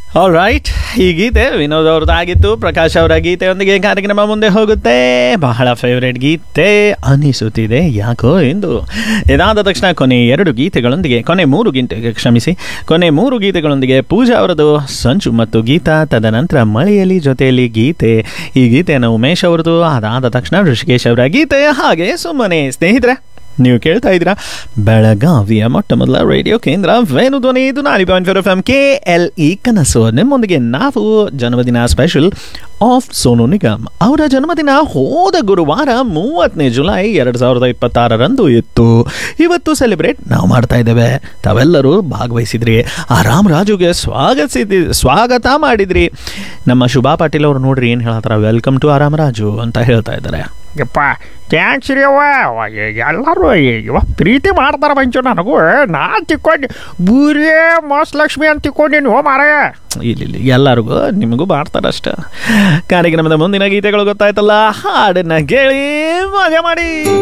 all right ಈ ಗೀತೆ ವಿನೋದ್ ಅವ್ರದ್ದಾಗಿತ್ತು ಪ್ರಕಾಶ್ ಅವರ ಗೀತೆಯೊಂದಿಗೆ ಕಾರ್ಯಕ್ರಮ ಮುಂದೆ ಹೋಗುತ್ತೆ ಬಹಳ ಫೇವ್ರೆಟ್ ಗೀತೆ ಅನಿಸುತ್ತಿದೆ ಯಾಕೋ ಎಂದು ಇದಾದ ತಕ್ಷಣ ಕೊನೆ ಎರಡು ಗೀತೆಗಳೊಂದಿಗೆ ಕೊನೆ ಮೂರು ಗೀತೆ ಕ್ಷಮಿಸಿ ಕೊನೆ ಮೂರು ಗೀತೆಗಳೊಂದಿಗೆ ಪೂಜಾ ಅವರದು ಸಂಚು ಮತ್ತು ಗೀತಾ ತದನಂತರ ಮಳೆಯಲ್ಲಿ ಜೊತೆಯಲ್ಲಿ ಗೀತೆ ಈ ಗೀತೆಯನ್ನು ಉಮೇಶ್ ಅವರದು ಅದಾದ ತಕ್ಷಣ ಋಷಿಕೇಶ್ ಅವರ ಗೀತೆ ಹಾಗೆ ಸುಮ್ಮನೆ ಸ್ನೇಹಿತರೆ ನೀವು ಕೇಳ್ತಾ ಇದ್ದೀರಾ ಬೆಳಗಾವಿಯ ಮೊಟ್ಟ ಮೊದಲ ರೇಡಿಯೋ ಕೇಂದ್ರ ವೇಣು ಧ್ವನಿ ಇದು ನಾಡಿ point four F M K L E ಕನಸು ನಿಮ್ಮೊಂದಿಗೆ ನಾವು ಜನ್ಮದಿನ ಸ್ಪೆಷಲ್ ಆಫ್ ಸೋನು ನಿಗಮ್ ಅವರ ಜನ್ಮದಿನ ಹೋದ ಗುರುವಾರ ಮೂವತ್ತನೇ ಜುಲೈ ಎರಡು ಸಾವಿರದ ಇಪ್ಪತ್ತಾರರಂದು ಇತ್ತು ಇವತ್ತು ಸೆಲೆಬ್ರೇಟ್ ನಾವು ಮಾಡ್ತಾ ಇದ್ದೇವೆ ತಾವೆಲ್ಲರೂ ಭಾಗವಹಿಸಿದ್ರಿ ಆ ರಾಮರಾಜುಗೆ ಸ್ವಾಗತಿಸಿದ್ರಿ ಸ್ವಾಗತ ಮಾಡಿದ್ರಿ ನಮ್ಮ ಶುಭಾ ಪಾಟೀಲ್ ಅವರು ನೋಡ್ರಿ ಏನು ಹೇಳ್ತಾರ ವೆಲ್ಕಮ್ ಟು ರಾಮರಾಜು ಅಂತ ಹೇಳ್ತಾ ಇದ್ದಾರೆ ಯಪ್ಪ ಥ್ಯಾಂಕ್ಸ್ ರೀ ಅವ್ವ ಅವ್ವ, ಏ- ಎಲ್ಲರೂ ಇವ ಪ್ರೀತಿ ಮಾಡ್ತಾರ ಮಂಚು ನನಗೂ ನಾ ತಿಕ್ಕೊಂಡು ಬೂರೇ ಮಸ್ತ್ ಲಕ್ಷ್ಮಿ ಅಂತ ತಿಕ್ಕೊಂಡಿನಿ ಹೋ ಮಾರಾಯ ಇಲ್ಲಿ ಇಲ್ಲಿ ಎಲ್ಲರಿಗೂ ನಿಮಗೂ ಮಾಡ್ತಾರಷ್ಟ ಕಾರ್ಯಕ್ರಮದ ಮುಂದಿನ ಗೀತೆಗಳು ಗೊತ್ತಾಯ್ತಲ್ಲ ಹಾಡನ್ನ ಕೇಳಿ ಮಜಾ ಮಾಡಿ